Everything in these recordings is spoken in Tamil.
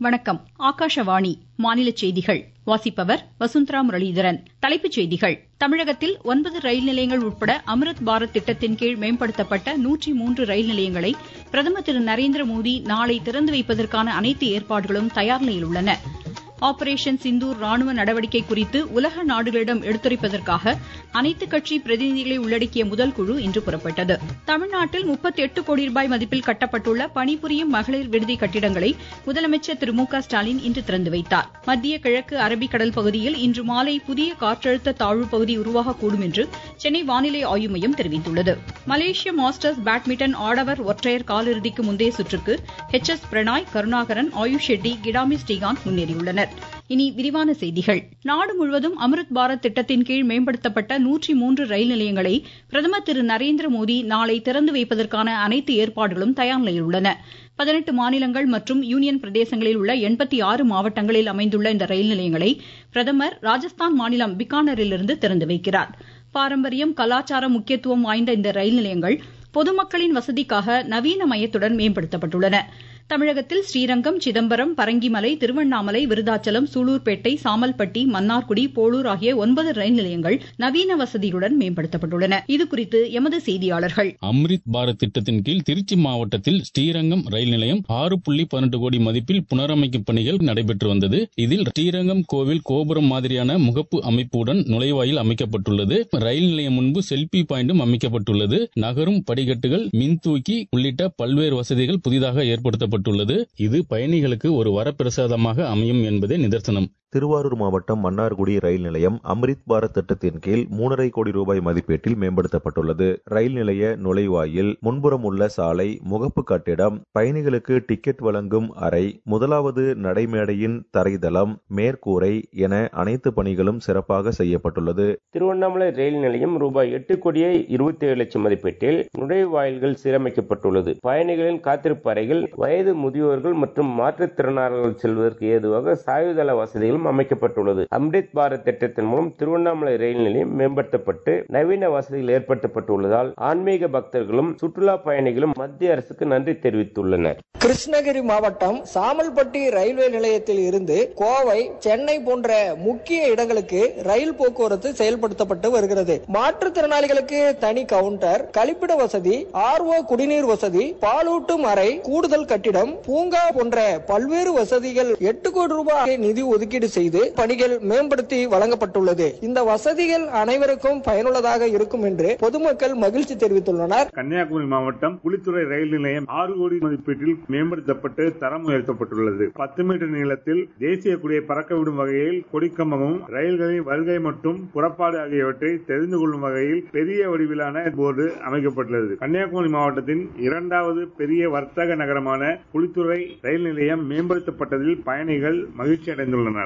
வணக்கம் ஆகாஷவாணி மாநில செய்திகள் வாசிப்பவர் வசுந்தரா முரளிதரன் தலைப்புச் செய்திகள் தமிழகத்தில் ஒன்பது ரயில் நிலையங்கள் உட்பட அம்ருத் பாரத் திட்டத்தின் கீழ் மேம்படுத்தப்பட்ட நூற்றி மூன்று ரயில் நிலையங்களை பிரதமர் திரு நரேந்திர மோடி நாளை திறந்து வைப்பதற்கான அனைத்து ஏற்பாடுகளும் தயார் நிலையில் உள்ளன ஆபரேஷன் சிந்தூர் ராணுவ நடவடிக்கை குறித்து உலக நாடுகளிடம் எடுத்துரைப்பதற்காக அனைத்து கட்சி பிரதிநிதிகளை உள்ளடக்கிய முதல் குழு இன்று புறப்பட்டது தமிழ்நாட்டில் முப்பத்தி எட்டு கோடி ரூபாய் மதிப்பில் கட்டப்பட்டுள்ள பணிபுரியும் மகளிர் விடுதி கட்டிடங்களை முதலமைச்சர் திரு மு க ஸ்டாலின் இன்று திறந்து வைத்தார் மத்திய கிழக்கு அரபிக்கடல் பகுதியில் இன்று மாலை புதிய காற்றழுத்த தாழ்வு பகுதி உருவாகக்கூடும் என்று சென்னை வானிலை ஆய்வு மையம் தெரிவித்துள்ளது மலேசிய மாஸ்டர்ஸ் பேட்மிண்டன் ஆடவர் ஒற்றையர் காலிறுதிக்கு முந்தைய சுற்றுக்கு எச் எஸ் பிரணாய் கருணாகரன் ஆயுஷ் ஷெட்டி கிடாமி ஸ்ரீகாந்த் முன்னேறியுள்ளனர் இனி விரிவான செய்திகள் நாடு முழுவதும் அம்ருத் பாரத் திட்டத்தின் கீழ் மேம்படுத்தப்பட்ட நூற்றி மூன்று ரயில் நிலையங்களை பிரதமர் திரு நரேந்திர மோடி நாளை திறந்து வைப்பதற்கான அனைத்து ஏற்பாடுகளும் தயார் நிலையில் உள்ளன பதினெட்டு மாநிலங்கள் மற்றும் யூனியன் பிரதேசங்களில் உள்ள எண்பத்தி ஆறு மாவட்டங்களில் அமைந்துள்ள இந்த ரயில் நிலையங்களை பிரதமர் ராஜஸ்தான் மாநிலம் பிகானரிலிருந்து திறந்து வைக்கிறார் பாரம்பரியம் கலாச்சார முக்கியத்துவம் வாய்ந்த இந்த ரயில் நிலையங்கள் பொதுமக்களின் வசதிக்காக நவீன மயத்துடன் மேம்படுத்தப்பட்டுள்ளன தமிழகத்தில் ஸ்ரீரங்கம் சிதம்பரம் பரங்கிமலை திருவண்ணாமலை விருதாச்சலம் சூலூர்பேட்டை சாமல்பட்டி மன்னார்குடி போளூர் ஆகிய ஒன்பது ரயில் நிலையங்கள் நவீன வசதியுடன் மேம்படுத்தப்பட்டுள்ளன இதுகுறித்து எமது செய்தியாளர்கள் அம்ரித் பாரத் திட்டத்தின் கீழ் திருச்சி மாவட்டத்தில் ஸ்ரீரங்கம் ரயில் நிலையம் ஆறு புள்ளி பன்னெண்டு கோடி மதிப்பில் புனரமைக்கும் பணிகள் நடைபெற்று வந்தது இதில் ஸ்ரீரங்கம் கோவில் கோபுரம் மாதிரியான முகப்பு அமைப்புடன் நுழைவாயில் அமைக்கப்பட்டுள்ளது ரயில் நிலையம் முன்பு செல்பி பாயிண்டும் அமைக்கப்பட்டுள்ளது நகரும் படிக்கட்டுகள் மின்தூக்கி உள்ளிட்ட பல்வேறு வசதிகள் புதிதாக ஏற்படுத்தப்பட்டுள்ளது செய்யப்பட்டுள்ளது இது பயணிகளுக்கு ஒரு வரப்பிரசாதமாக அமையும் என்பதே நிதர்சனம் திருவாரூர் மாவட்டம் மன்னார்குடி ரயில் நிலையம் அம்ரித் பாரத் திட்டத்தின் கீழ் மூணரை கோடி ரூபாய் மதிப்பீட்டில் மேம்படுத்தப்பட்டுள்ளது ரயில் நிலைய நுழைவாயில் முன்புறம் உள்ள சாலை முகப்பு கட்டிடம் பயணிகளுக்கு டிக்கெட் வழங்கும் அறை முதலாவது நடைமேடையின் தரைதளம் மேற்கூரை என அனைத்து பணிகளும் சிறப்பாக செய்யப்பட்டுள்ளது திருவண்ணாமலை ரயில் நிலையம் ரூபாய் எட்டு கோடியே இருபத்தி ஏழு லட்சம் மதிப்பீட்டில் நுழைவாயில்கள் சீரமைக்கப்பட்டுள்ளது பயணிகளின் காத்திருப்பு அறைகள் வயது முதியோர்கள் மற்றும் மாற்றுத்திறனாளர்கள் செல்வதற்கு ஏதுவாக சாயுதள வசதிகளும் அமைக்கப்பட்டுள்ளது அம்ரித் பாரத் திட்டத்தின் மூலம் திருவண்ணாமலை ரயில் நிலையம் மேம்படுத்தப்பட்டு நவீன வசதிகள் ஏற்படுத்தப்பட்டுள்ளதால் ஆன்மீக பக்தர்களும் சுற்றுலா பயணிகளும் மத்திய அரசுக்கு நன்றி தெரிவித்துள்ளனர் கிருஷ்ணகிரி மாவட்டம் சாமல்பட்டி ரயில்வே நிலையத்தில் இருந்து கோவை சென்னை போன்ற முக்கிய இடங்களுக்கு ரயில் போக்குவரத்து செயல்படுத்தப்பட்டு வருகிறது மாற்றுத்திறனாளிகளுக்கு தனி கவுண்டர் கழிப்பிட வசதி ஆர்ஓ குடிநீர் வசதி பாலூட்டும் அறை கூடுதல் கட்டிடம் பூங்கா போன்ற பல்வேறு வசதிகள் எட்டு கோடி ரூபாய் நிதி ஒதுக்கீடு செய்து பணிகள் மேம்படுத்தி வழங்கப்பட்டுள்ளது இந்த வசதிகள் அனைவருக்கும் பயனுள்ளதாக இருக்கும் என்று பொதுமக்கள் மகிழ்ச்சி தெரிவித்துள்ளனர் கன்னியாகுமரி மாவட்டம் புலித்துறை ரயில் நிலையம் ஆறு கோடி மதிப்பீட்டில் மேம்படுத்தப்பட்டு தரம் உயர்த்தப்பட்டுள்ளது பத்து மீட்டர் நீளத்தில் தேசிய கொடியை பறக்க விடும் வகையில் கொடிக்கம்பமும் ரயில்களின் வருகை மற்றும் புறப்பாடு ஆகியவற்றை தெரிந்து கொள்ளும் வகையில் பெரிய வடிவிலான போர்டு அமைக்கப்பட்டுள்ளது கன்னியாகுமரி மாவட்டத்தின் இரண்டாவது பெரிய வர்த்தக நகரமான புலித்துறை ரயில் நிலையம் மேம்படுத்தப்பட்டதில் பயணிகள் மகிழ்ச்சி அடைந்துள்ளனர்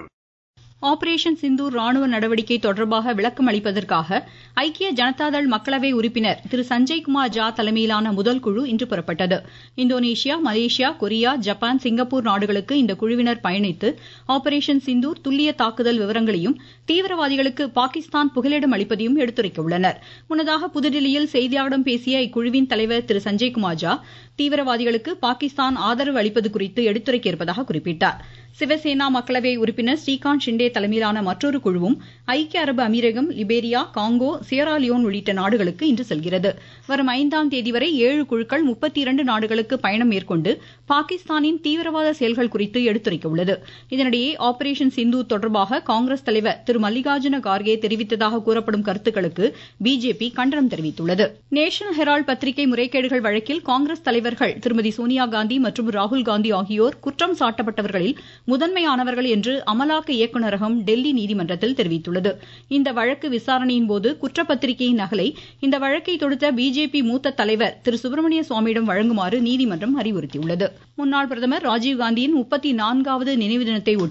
ஆபரேஷன் சிந்தூர் ராணுவ நடவடிக்கை தொடர்பாக விளக்கம் அளிப்பதற்காக ஐக்கிய ஜனதாதள் மக்களவை உறுப்பினர் திரு சஞ்சய்குமார் ஜா தலைமையிலான முதல் குழு இன்று புறப்பட்டது Indonesia Malaysia Korea Japan Singapore நாடுகளுக்கு இந்த குழுவினர் பயணித்து ஆபரேஷன் சிந்தூர் துல்லிய தாக்குதல் விவரங்களையும் தீவிரவாதிகளுக்கு பாகிஸ்தான் புகலிடம் அளிப்பதையும் எடுத்துரைக்க உள்ளனர் முன்னதாக புதுதில்லியில் செய்தியாளர்களிடம் பேசிய இக்குழுவின் தலைவர் திரு சஞ்சய்குமார் ஜா தீவிரவாதிகளுக்கு பாகிஸ்தான் ஆதரவு அளிப்பது குறித்து எடுத்துரைக்க இருப்பதாக குறிப்பிட்டார் சிவசேனா மக்களவை உறுப்பினர் ஸ்ரீகாந்த் ஷிண்டே தலைமையிலான மற்றொரு குழுவும் ஐக்கிய அரபு அமீரகம் லிபேரியா காங்கோ சியராலியோன் உள்ளிட்ட நாடுகளுக்கு இன்று செல்கிறது வரும் ஐந்தாம் தேதி வரை ஏழு குழுக்கள் முப்பத்தி இரண்டு நாடுகளுக்கு பயணம் மேற்கொண்டு பாகிஸ்தானின் தீவிரவாத செயல்கள் குறித்து எடுத்துரைக்க உள்ளது இதனிடையே ஆபரேஷன் சிந்து தொடர்பாக காங்கிரஸ் தலைவர் திரு மல்லிகார்ஜுன கார்கே தெரிவித்ததாக கூறப்படும் கருத்துக்களுக்கு பிஜேபி கண்டனம் தெரிவித்துள்ளது நேஷனல் ஹெரால்ட் பத்திரிகை முறைகேடுகள் வழக்கில் காங்கிரஸ் தலைவர்கள் திருமதி சோனியா காந்தி மற்றும் ராகுல் காந்தி ஆகியோர் குற்றம் சாட்டப்பட்டவர்களில் முதன்மையானவர்கள் என்று அமலாக்க இயக்குநரகம் டெல்லி நீதிமன்றத்தில் தெரிவித்துள்ளது இந்த வழக்கு விசாரணையின் போது குற்றப்பத்திரிகையின் நகலை இந்த வழக்கை தொடுத்த பிஜேபி மூத்த தலைவர் திரு சுப்பிரமணிய சுவாமியிடம் வழங்குமாறு நீதிமன்றம் அறிவுறுத்தியுள்ளது முன்னாள் பிரதமர் ராஜீவ்காந்தியின் முப்பத்தி நான்காவது நினைவு தினத்தை ஒட்டி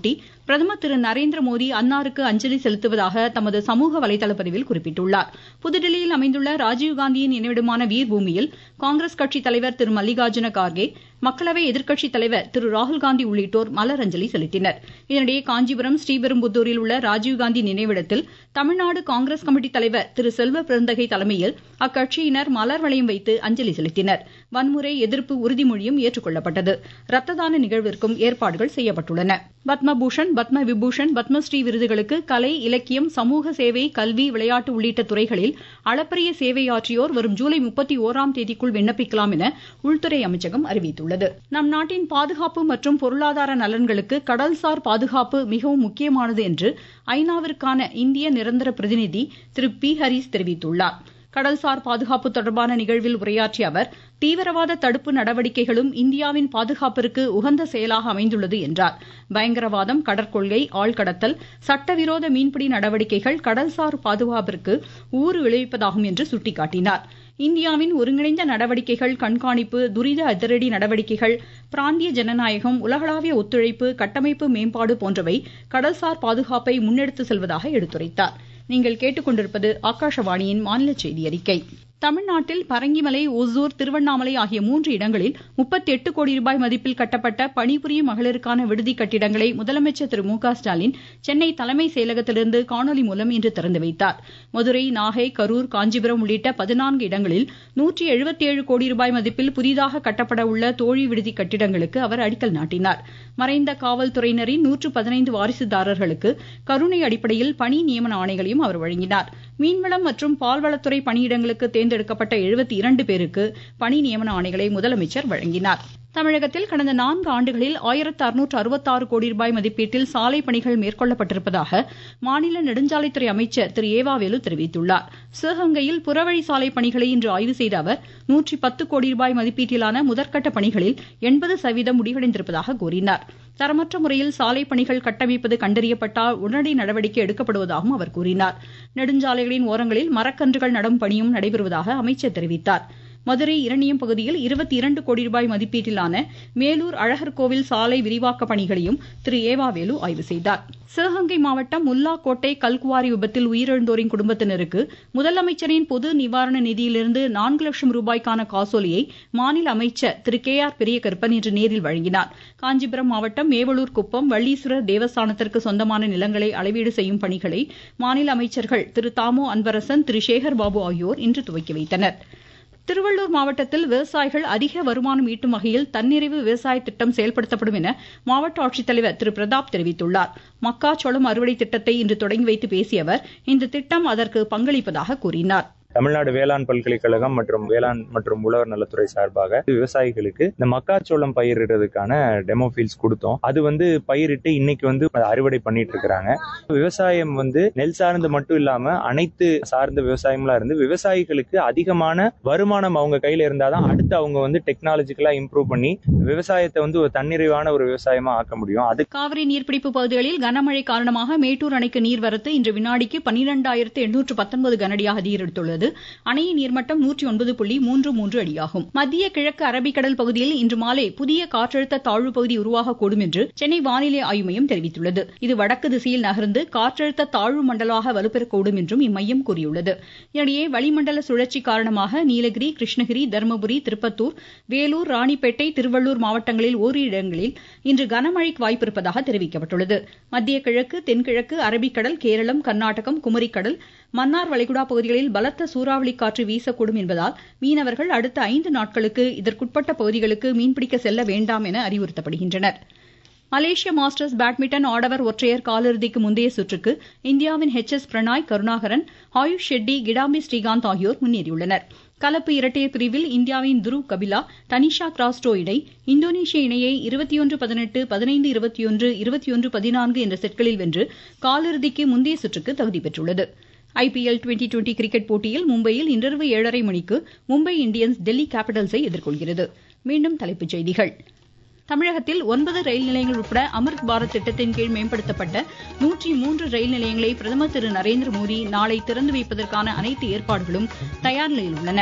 பிரதமர் திரு நரேந்திர மோடி அன்னாருக்கு அஞ்சலி செலுத்துவதாக தமது சமூக வலைதள பதிவில் குறிப்பிட்டுள்ளார் புதுடில்லியில் அமைந்துள்ள ராஜீவ்காந்தியின் நினைவிடமான வீர் பூமியில் காங்கிரஸ் கட்சி தலைவர் திரு மல்லிகார்ஜுன கார்கே மக்களவை எதிர்க்கட்சித் தலைவர் திரு ராகுல்காந்தி உள்ளிட்டோர் மலரஞ்சலி செலுத்தினர் இதனிடையே காஞ்சிபுரம் ஸ்ரீபெரும்புத்தூரில் உள்ள ராஜீவ்காந்தி நினைவிடத்தில் தமிழ்நாடு காங்கிரஸ் கமிட்டி தலைவர் திரு செல்வ பெருந்தகை தலைமையில் அக்கட்சியினர் மலர் வளையம் வைத்து அஞ்சலி செலுத்தினர் வன்முறை எதிர்ப்பு உறுதிமொழியும் ஏற்றுக்கொள்ளப்பட்டது ரத்த தான நிகழ்விற்கும் ஏற்பாடுகள் செய்யப்பட்டுள்ளன பத்மபூஷன் பத்ம விபூஷன் பத்மஸ்ரீ விருதுகளுக்கு கலை இலக்கியம் சமூக சேவை கல்வி விளையாட்டு உள்ளிட்ட துறைகளில் அளப்பரிய சேவையாற்றியோர் வரும் ஜூலை முப்பத்தி ஓராம் தேதிக்குள் விண்ணப்பிக்கலாம் என உள்துறை அமைச்சகம் அறிவித்துள்ளது நம் நாட்டின் பாதுகாப்பு மற்றும் பொருளாதார நலன்களுக்கு கடல்சார் பாதுகாப்பு மிகவும் முக்கியமானது என்று ஐநாவிற்கான இந்திய நிரந்தர பிரதிநிதி திரு பி ஹரிஸ் தெரிவித்துள்ளார் கடல்சார் பாதுகாப்பு தொடர்பான நிகழ்வில் உரையாற்றிய அவர் தீவிரவாத தடுப்பு நடவடிக்கைகளும் இந்தியாவின் பாதுகாப்பிற்கு உகந்த செயலாக அமைந்துள்ளது என்றார் பயங்கரவாதம் கடற்கொள்கை ஆழ்கடத்தல் சட்டவிரோத மீன்பிடி நடவடிக்கைகள் கடல்சார் பாதுகாப்பிற்கு ஊறு விளைவிப்பதாகும் என்று சுட்டிக்காட்டினார் இந்தியாவின் ஒருங்கிணைந்த நடவடிக்கைகள் கண்காணிப்பு துரித அதிரடி நடவடிக்கைகள் பிராந்திய ஜனநாயகம் உலகளாவிய ஒத்துழைப்பு கட்டமைப்பு மேம்பாடு போன்றவை கடல்சார் பாதுகாப்பை முன்னெடுத்து செல்வதாக எடுத்துரைத்தார் நீங்கள் கேட்டுக்கொண்டிருப்பது ஆகாஷவாணியின் மாநில செய்தி அறிக்கை தமிழ்நாட்டில் பரங்கிமலை ஒசூர் திருவண்ணாமலை ஆகிய மூன்று இடங்களில் முப்பத்தி எட்டு கோடி ரூபாய் மதிப்பில் கட்டப்பட்ட பணிபுரியும் மகளிருக்கான விடுதி கட்டிடங்களை முதலமைச்சர் திரு மு க ஸ்டாலின் சென்னை தலைமை செயலகத்திலிருந்து காணொலி மூலம் இன்று திறந்து வைத்தார் மதுரை நாகை கரூர் காஞ்சிபுரம் உள்ளிட்ட பதினான்கு இடங்களில் நூற்றி எழுபத்தி ஏழு கோடி ரூபாய் மதிப்பில் புதிதாக கட்டப்பட உள்ள தோழி விடுதி கட்டிடங்களுக்கு அவர் அடிக்கல் நாட்டினார் மறைந்த காவல்துறையினரின் நூற்று பதினைந்து வாரிசுதாரர்களுக்கு கருணை அடிப்படையில் பணி நியமன ஆணைகளையும் அவர் வழங்கினார் மீன்வளம் மற்றும் பால்வளத்துறை பணியிடங்களுக்கு தேர்ந்தெடுக்கப்பட்ட எழுபத்தி இரண்டு பேருக்கு பணி நியமன ஆணைகளை முதலமைச்சர் வழங்கினார் தமிழகத்தில் கடந்த நான்கு ஆண்டுகளில் ஆயிரத்து அறுநூற்று அறுபத்தாறு கோடி ரூபாய் மதிப்பீட்டில் சாலை பணிகள் மேற்கொள்ளப்பட்டிருப்பதாக மாநில நெடுஞ்சாலைத்துறை அமைச்சர் திரு ஏவாவேலு தெரிவித்துள்ளார் சிவகங்கையில் புறவழி சாலை பணிகளை இன்று ஆய்வு செய்த அவர் நூற்றி பத்து கோடி ரூபாய் மதிப்பீட்டிலான முதற்கட்ட பணிகளில் எண்பது சதவீதம் முடிவடைந்திருப்பதாக கூறினார் தரமற்ற முறையில் சாலை பணிகள் கட்டமைப்பது கண்டறியப்பட்டால் உடனடி நடவடிக்கை எடுக்கப்படுவதாகவும் அவர் கூறினார் நெடுஞ்சாலைகளின் ஓரங்களில் மரக்கன்றுகள் நடும் பணியும் நடைபெறுவதாக அமைச்சர் தெரிவித்தார் மதுரை இரணியம் பகுதியில் இருபத்தி இரண்டு கோடி ரூபாய் மதிப்பீட்டிலான மேலூர் அழகர் கோவில் சாலை விரிவாக்க பணிகளையும் திரு ஏவாவேலு ஆய்வு செய்தார் சிவகங்கை மாவட்டம் முல்லாக்கோட்டை கல்குவாரி விபத்தில் உயிரிழந்தோரின் குடும்பத்தினருக்கு முதலமைச்சரின் பொது நிவாரண நிதியிலிருந்து நான்கு லட்சம் ரூபாய்க்கான காசோலியை மாநில அமைச்சர் திரு கே ஆர் பெரியகருப்பன் இன்று நேரில் வழங்கினார் காஞ்சிபுரம் மாவட்டம் மேவலூர் குப்பம் வள்ளீஸ்வரர் தேவஸ்தானத்திற்கு சொந்தமான நிலங்களை அளவீடு செய்யும் பணிகளை மாநில அமைச்சர்கள் திரு தாமோ அன்பரசன் திரு சேகர் பாபு ஆகியோர் இன்று துவக்கி வைத்தனர் திருவள்ளூர் மாவட்டத்தில் விவசாயிகள் அதிக வருமானம் ஈட்டும் வகையில் தன்னிறைவு விவசாய திட்டம் செயல்படுத்தப்படும் என மாவட்ட ஆட்சித்தலைவர் திரு பிரதாப் தெரிவித்துள்ளார் மக்காச்சோளம் அறுவடை திட்டத்தை இன்று தொடங்கி வைத்து பேசிய அவர் இந்த திட்டம் அதற்கு பங்களிப்பதாக கூறினார் தமிழ்நாடு வேளாண் பல்கலைக்கழகம் மற்றும் வேளாண் மற்றும் உழவர் நலத்துறை சார்பாக விவசாயிகளுக்கு இந்த மக்காச்சோளம் பயிரிடுறதுக்கான டெமோ ஃபீல்ட்ஸ் கொடுத்தோம் அது வந்து பயிரிட்டு இன்னைக்கு வந்து அறுவடை பண்ணிட்டு இருக்கிறாங்க விவசாயம் வந்து நெல் சார்ந்து மட்டும் இல்லாம அனைத்து சார்ந்த விவசாயங்களா இருந்து விவசாயிகளுக்கு அதிகமான வருமானம் அவங்க கையில இருந்தாதான் அடுத்து அவங்க வந்து டெக்னாலஜிக்கலா இம்ப்ரூவ் பண்ணி விவசாயத்தை வந்து ஒரு தன்னிறைவான ஒரு விவசாயமா ஆக்க முடியும் அது காவிரி நீர்பிடிப்பு பகுதிகளில் கனமழை காரணமாக மேட்டூர் அணைக்கு நீர்வரத்து இன்று வினாடிக்கு பனிரெண்டாயிரத்து எண்ணூற்று பத்தொன்பது கனடியாக அதிகரித்துள்ளது அணையின் நீர்மட்டம் நூற்றி ஒன்பது புள்ளி மூன்று மூன்று அடியாகும் மத்திய கிழக்கு அரபிக்கடல் பகுதியில் இன்று மாலை புதிய காற்றழுத்த தாழ்வு பகுதி உருவாகக்கூடும் என்று சென்னை வானிலை ஆய்வு மையம் தெரிவித்துள்ளது இது வடக்கு திசையில் நகர்ந்து காற்றழுத்த தாழ்வு மண்டலமாக வலுப்பெறக்கூடும் என்றும் இம்மையம் கூறியுள்ளது இதனிடையே வளிமண்டல சுழற்சி காரணமாக நீலகிரி கிருஷ்ணகிரி தருமபுரி திருப்பத்தூர் வேலூர் ராணிப்பேட்டை திருவள்ளூர் மாவட்டங்களில் ஓரிரு இடங்களில் இன்று கனமழைக்கு வாய்ப்பிருப்பதாக தெரிவிக்கப்பட்டுள்ளது மத்திய கிழக்கு தென்கிழக்கு அரபிக்கடல் கேரளம் கர்நாடகம் குமரிக்கடல் மன்னார் வளைகுடா பகுதிகளில் பலத்த சூறாவளி காற்று வீசக்கூடும் என்பதால் மீனவர்கள் அடுத்த ஐந்து நாட்களுக்கு இதற்குட்பட்ட பகுதிகளுக்கு மீன்பிடிக்க செல்ல வேண்டாம் என அறிவுறுத்தப்படுகின்றனர் மலேசிய மாஸ்டர்ஸ் பேட்மிண்டன் ஆடவர் ஒற்றையர் காலிறுதிக்கு முந்தைய சுற்றுக்கு இந்தியாவின் ஹெச் எஸ் பிரணாய் கருணாகரன் ஆயுஷ் ஷெட்டி கிடாம்பி ஸ்ரீகாந்த் ஆகியோர் முன்னேறியுள்ளனர் கலப்பு இரட்டையர் பிரிவில் இந்தியாவின் துருவ் கபிலா தனிஷா கிராஸ்டோ இணை இந்தோனேஷிய இணையை இருபத்தி ஒன்று பதினெட்டு பதினைந்து இருபத்தி ஒன்று இருபத்தி ஒன்று பதினான்கு என்ற செட்களில் வென்று காலிறுதிக்கு முந்தைய சுற்றுக்கு தகுதி பெற்றுள்ளது ஐபிஎல் டுவெண்டி டுவெண்டி கிரிக்கெட் போட்டியில் மும்பையில் இன்றிரவு ஏழரை மணிக்கு மும்பை இந்தியன்ஸ் டெல்லி கேபிட்டல்ஸை எதிர்கொள்கிறது மீண்டும் தலைப்புச் செய்திகள் தமிழகத்தில் ஒன்பது ரயில் நிலையங்கள் உட்பட அமிர்த் பாரத் திட்டத்தின் கீழ் மேம்படுத்தப்பட்ட நூற்றி மூன்று ரயில் நிலையங்களை பிரதமர் திரு நரேந்திர மோடி நாளை திறந்து வைப்பதற்கான அனைத்து ஏற்பாடுகளும் தயார் நிலையில் உள்ளன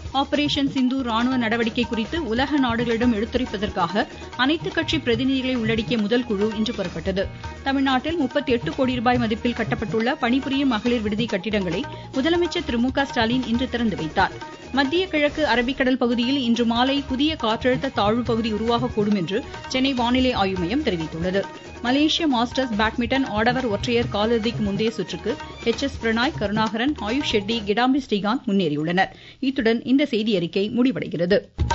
ஆபரேஷன் சிந்து ராணுவ நடவடிக்கை குறித்து உலக நாடுகளிடம் எடுத்துரைப்பதற்காக அனைத்து கட்சி பிரதிநிதிகளை உள்ளடக்கிய முதல் குழு இன்று புறப்பட்டது தமிழ்நாட்டில் முப்பத்தி எட்டு கோடி ரூபாய் மதிப்பில் கட்டப்பட்டுள்ள பணிபுரியும் மகளிர் விடுதி கட்டிடங்களை முதலமைச்சர் திரு மு க ஸ்டாலின் இன்று திறந்து வைத்தார் மத்திய கிழக்கு அரபிக்கடல் பகுதியில் இன்று மாலை புதிய காற்றழுத்த தாழ்வு பகுதி உருவாகக்கூடும் என்று சென்னை வானிலை ஆய்வு மையம் தெரிவித்துள்ளது மலேசிய மாஸ்டர்ஸ் பேட்மிண்டன் ஆடவர் ஒற்றையர் காலிறுதிக்கு முந்தைய சுற்றுக்கு எச் எஸ் பிரணாய் கருணாகரன் ஆயுஷ் ஷெட்டி கிடாம்பி ஸ்ரீகாந்த் முன்னேறியுள்ளனர் இத்துடன் இந்த செய்தியறிக்கை முடிவடைகிறது